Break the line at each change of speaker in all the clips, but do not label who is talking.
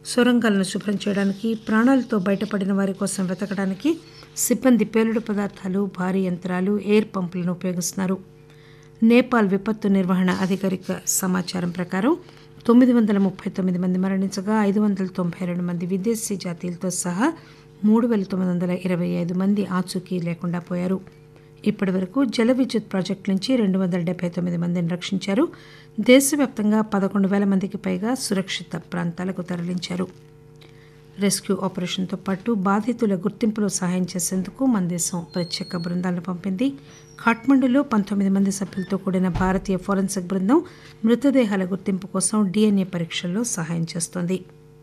సొరంగాలను శుభ్రం చేయడానికి ప్రాణాలతో బయటపడిన వారి కోసం వెతకడానికి సిబ్బంది పేలుడు పదార్థాలు భారీ యంత్రాలు ఎయిర్ పంపులను ఉపయోగిస్తున్నారు నేపాల్ విపత్తు నిర్వహణ అధికారిక సమాచారం ప్రకారం తొమ్మిది వందల ముప్పై తొమ్మిది మంది మరణించగా ఐదు వందల తొంభై రెండు మంది విదేశీ జాతీయులతో సహా మూడు వేల తొమ్మిది వందల ఇరవై ఐదు మంది ఆచూకీ లేకుండా పోయారు ఇప్పటి వరకు జల విద్యుత్ ప్రాజెక్టు నుంచి రెండు వందల డెబ్బై తొమ్మిది మందిని రక్షించారు దేశవ్యాప్తంగా పదకొండు వేల మందికి పైగా సురక్షిత ప్రాంతాలకు తరలించారు రెస్క్యూ ఆపరేషన్తో పాటు బాధితుల గుర్తింపులో సహాయం చేసేందుకు మన దేశం ప్రత్యేక బృందాలను పంపింది ఖాట్మండులో పంతొమ్మిది మంది సభ్యులతో కూడిన భారతీయ ఫోరెన్సిక్ బృందం మృతదేహాల గుర్తింపు కోసం డిఎన్ఏ పరీక్షల్లో సహాయం చేస్తోంది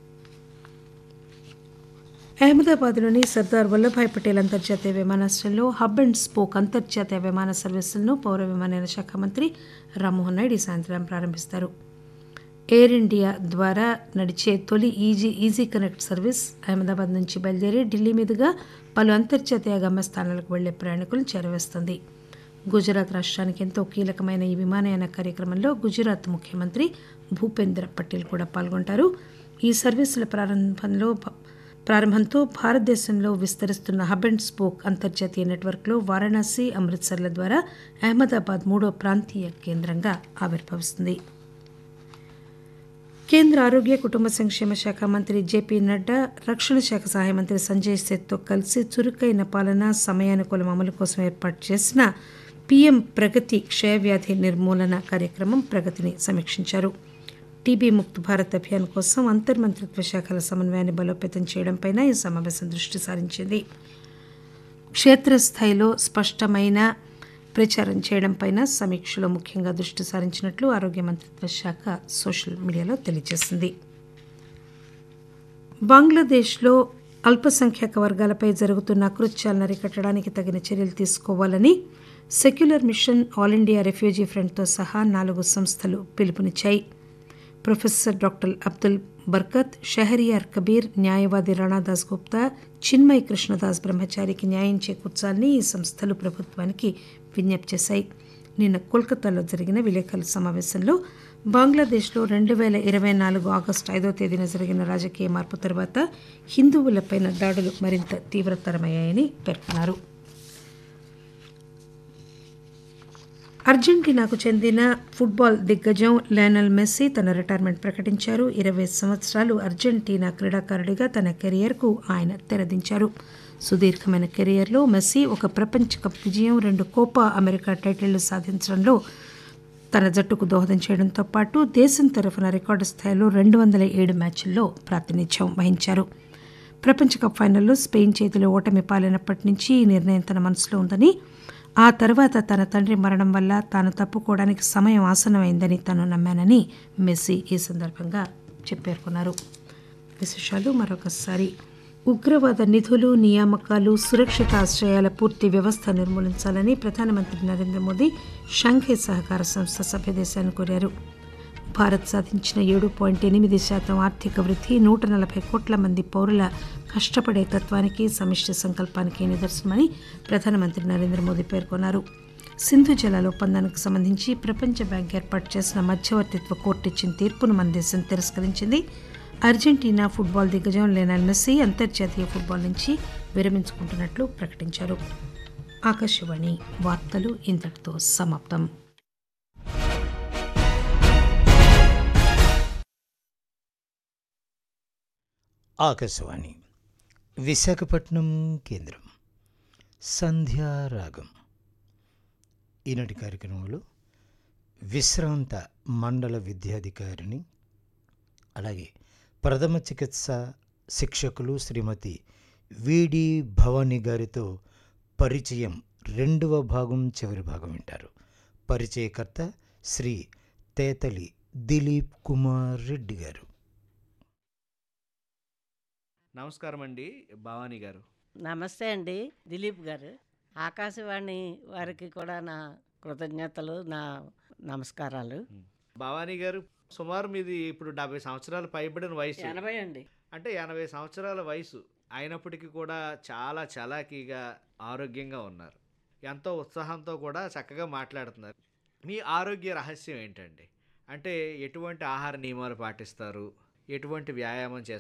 అహ్మదాబాద్లోని సర్దార్ వల్లభాయ్ పటేల్ అంతర్జాతీయ విమానాశ్రయంలో హబ్ అండ్ స్పోక్ అంతర్జాతీయ విమాన సర్వీసులను పౌర విమానయాన శాఖ మంత్రి రామ్మోహన్ నాయుడు ఈ సాయంత్రం ప్రారంభిస్తారు ఎయిర్ ఇండియా ద్వారా నడిచే తొలి easy easy connect service Ahmedabad నుంచి బయలుదేరి ఢిల్లీ మీదుగా పలు అంతర్జాతీయ గమ్యస్థానాలకు వెళ్లే ప్రయాణికులను చేరవేస్తుంది గుజరాత్ రాష్ట్రానికి ఎంతో కీలకమైన ఈ విమానయాన కార్యక్రమంలో గుజరాత్ ముఖ్యమంత్రి భూపేంద్ర పటేల్ కూడా పాల్గొంటారు ఈ సర్వీసుల ప్రారంభంలో ప్రారంభంతో భారతదేశంలో విస్తరిస్తున్న హబ్ అండ్ స్పోక్ అంతర్జాతీయ నెట్వర్క్లో వారణాసి అమృత్సర్ల ద్వారా అహ్మదాబాద్ మూడో ప్రాంతీయ కేంద్రంగా ఆవిర్భవిస్తుంది కేంద్ర ఆరోగ్య కుటుంబ సంక్షేమ శాఖ మంత్రి జేపీ నడ్డా రక్షణ శాఖ సహాయ మంత్రి సంజయ్ సేత్తో కలిసి చురుకైన పాలన సమయానుకూలం అమలు కోసం ఏర్పాటు చేసిన పీఎం ప్రగతి క్షయవ్యాధి నిర్మూలన కార్యక్రమం ప్రగతిని సమీక్షించారు టీబీ ముక్త్ భారత్ అభియాన్ కోసం అంతర్మంత్రిత్వ శాఖల సమన్వయాన్ని బలోపేతం చేయడంపై ఈ సమావేశం దృష్టి సారించింది క్షేత్రస్థాయిలో స్పష్టమైన ప్రచారం చేయడంపై సమీక్షలో ముఖ్యంగా దృష్టి సారించినట్లు ఆరోగ్య మంత్రిత్వ శాఖ సోషల్ మీడియాలో తెలియజేసింది బంగ్లాదేశ్లో అల్పసంఖ్యాక వర్గాలపై జరుగుతున్న అకృత్యాలను అరికట్టడానికి తగిన చర్యలు తీసుకోవాలని secular mission all India refugee ఫ్రంట్తో సహా నాలుగు సంస్థలు పిలుపునిచ్చాయి ప్రొఫెసర్ డాక్టర్ అబ్దుల్ బర్కత్ షహరియార్ కబీర్ న్యాయవాది రాణాదాస్ గుప్తా చిన్మయ్ కృష్ణదాస్ బ్రహ్మచారికి న్యాయం చేకూర్చాలని ఈ సంస్థలు ప్రభుత్వానికి విజ్ఞప్తి చేశాయి నిన్న కోల్కతాలో జరిగిన విలేకరుల సమావేశంలో బంగ్లాదేశ్లో రెండు వేల ఇరవై నాలుగు ఆగస్టు ఐదో తేదీన జరిగిన రాజకీయ మార్పు తర్వాత హిందువులపైన దాడులు మరింత తీవ్రతరమయ్యాయని పేర్కొన్నారు అర్జెంటీనాకు చెందిన ఫుట్బాల్ దిగ్గజం లయనల్ మెస్సీ తన రిటైర్మెంట్ ప్రకటించారు ఇరవై సంవత్సరాలు అర్జెంటీనా క్రీడాకారుడిగా తన కెరియర్కు ఆయన తెరదించారు సుదీర్ఘమైన కెరియర్లో మెస్సీ ఒక ప్రపంచ కప్ విజయం రెండు కోపా అమెరికా టైటిళ్లు సాధించడంలో తన జట్టుకు దోహదం చేయడంతో పాటు దేశం తరఫున రికార్డు స్థాయిలో రెండు వందల ఏడు మ్యాచ్ల్లో ప్రాతినిధ్యం వహించారు ప్రపంచ కప్ ఫైనల్లో స్పెయిన్ చేతిలో ఓటమి పాలైనప్పటి నుంచి ఈ నిర్ణయం తన మనసులో ఉందని ఆ తర్వాత తన తండ్రి మరణం వల్ల తాను తప్పుకోవడానికి సమయం ఆసనమైందని తాను నమ్మానని మెస్సీ ఈ సందర్భంగా చెప్పేరుకున్నారు విశేషాలు మరొకసారి ఉగ్రవాద నిధులు నియామకాలు సురక్షిత ఆశ్రయాల పూర్తి వ్యవస్థ నిర్మూలించాలని ప్రధానమంత్రి నరేంద్ర మోదీ షాంఘై సహకార సంస్థ సభ్యదేశాన్ని కోరారు భారత్ సాధించిన ఏడు పాయింట్ ఎనిమిది శాతం ఆర్థిక వృద్ధి నూట నలభై కోట్ల మంది పౌరుల కష్టపడే తత్వానికి సమిష్టి సంకల్పానికి నిదర్శనమని ప్రధానమంత్రి నరేంద్ర మోదీ పేర్కొన్నారు సింధు జలాల ఒప్పందానికి సంబంధించి ప్రపంచ బ్యాంక్ ఏర్పాటు చేసిన మధ్యవర్తిత్వ కోర్టు ఇచ్చిన తీర్పును మన దేశం తిరస్కరించింది అర్జెంటీనా ఫుట్బాల్ దిగ్గజం లెనల్ మెస్సీ అంతర్జాతీయ ఫుట్బాల్ నుంచి విరమించుకుంటున్నట్లు ప్రకటించారు ఆకాశవాణి వార్తలు ఇంతటితో సమాప్తం
ఆకాశవాణి విశాఖపట్నం కేంద్రం సంధ్యారాగం ఈనాటి కార్యక్రమంలో విశ్రాంత మండల విద్యాధికారిని అలాగే ప్రథమ చికిత్స శిక్షకులు శ్రీమతి విడి భవానీ గారితో పరిచయం రెండవ భాగం చివరి భాగం వింటారు పరిచయకర్త శ్రీ తేతలి దిలీప్ కుమార్ రెడ్డి గారు
నమస్కారం అండి భవానీ గారు
నమస్తే అండి దిలీప్ గారు ఆకాశవాణి వారికి కూడా నా కృతజ్ఞతలు నా నమస్కారాలు
భవానీ గారు సుమారు మీది ఇప్పుడు డెబ్బై సంవత్సరాలు పైబడిన వయసు
ఎనభై అండి
అంటే ఎనభై సంవత్సరాల వయసు అయినప్పటికీ కూడా చాలా చలాకీగా ఆరోగ్యంగా ఉన్నారు ఎంతో ఉత్సాహంతో కూడా చక్కగా మాట్లాడుతున్నారు మీ ఆరోగ్య రహస్యం ఏంటండి అంటే ఎటువంటి ఆహార నియమాలు పాటిస్తారు ఎటువంటి వ్యాయామం చేస్తారు